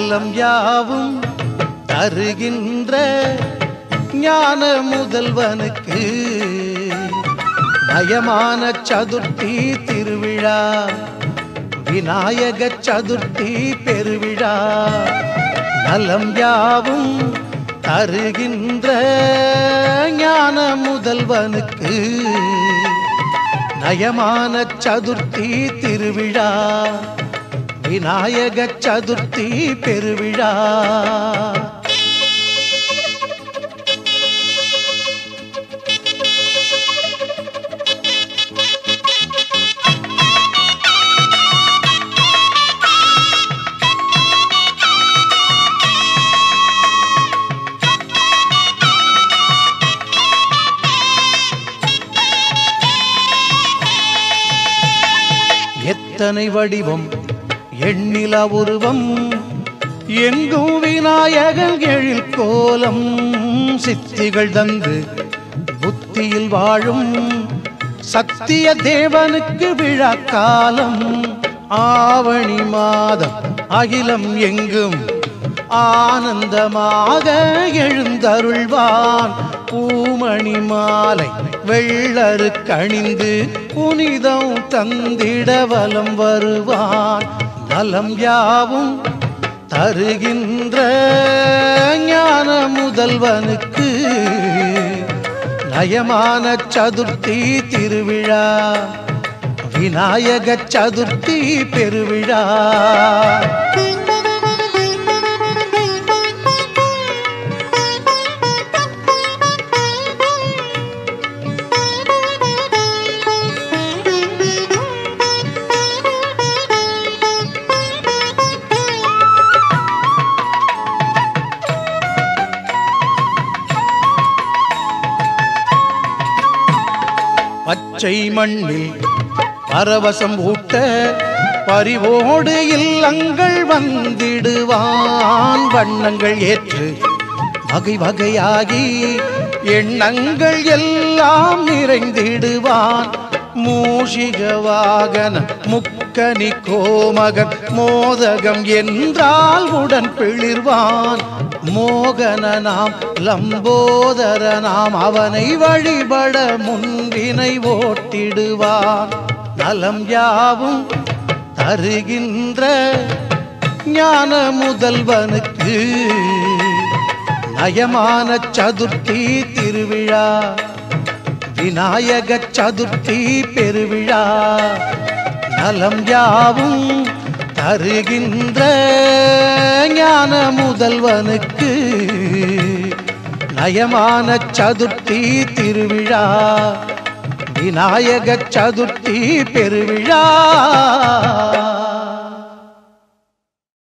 நலம் யாவும் தருகின்ற ஞான முதல்வனுக்கு நயமான சதுர்த்தி திருவிழா விநாயக சதுர்த்தி பெருவிழா நலம் யாவும் தருகின்ற ஞான முதல்வனுக்கு நயமான சதுர்த்தி திருவிழா விநாயக சதுர்த்தி பெருவிழா எத்தனை வடிவம் எண்ணில உருவம் எங்கும் விநாயகன் எழில் கோலம் சித்திகள் தந்து புத்தியில் வாழும் சத்திய தேவனுக்கு விழா காலம் ஆவணி மாதம் அகிலம் எங்கும் ஆனந்தமாக எழுந்தருள்வான் பூமணி மாலை வெள்ளரு கணிந்து புனிதம் தந்திட வலம் வருவான் நலம் யாவும் தருகின்ற ஞான முதல்வனுக்கு நயமான சதுர்த்தி திருவிழா விநாயக சதுர்த்தி பெருவிழா பச்சை மண்ணில் பரவசம் ஊட்ட பரிவோடு இல்லங்கள் வந்திடுவான் வண்ணங்கள் ஏற்று வகை வகையாகி எண்ணங்கள் எல்லாம் நிறைந்திடுவான் மூஷிக வாகன முக்கனி கோமகன் மோதகம் என்றால் உடன் பிளிர்வான் மோகன நாம் லம்போதர நாம் அவனை வழிபட முன்பினை ஓட்டிடுவான் நலம் யாவும் தருகின்ற ஞான முதல்வனுக்கு நயமான சதுர்த்தி திருவிழா விநாயக சதுர்த்தி பெருவிழா நலம் யாவும் தருகின்ற ஞான முதல்வனுக்கு நயமான சதுர்த்தி திருவிழா விநாயக சதுர்த்தி பெருவிழா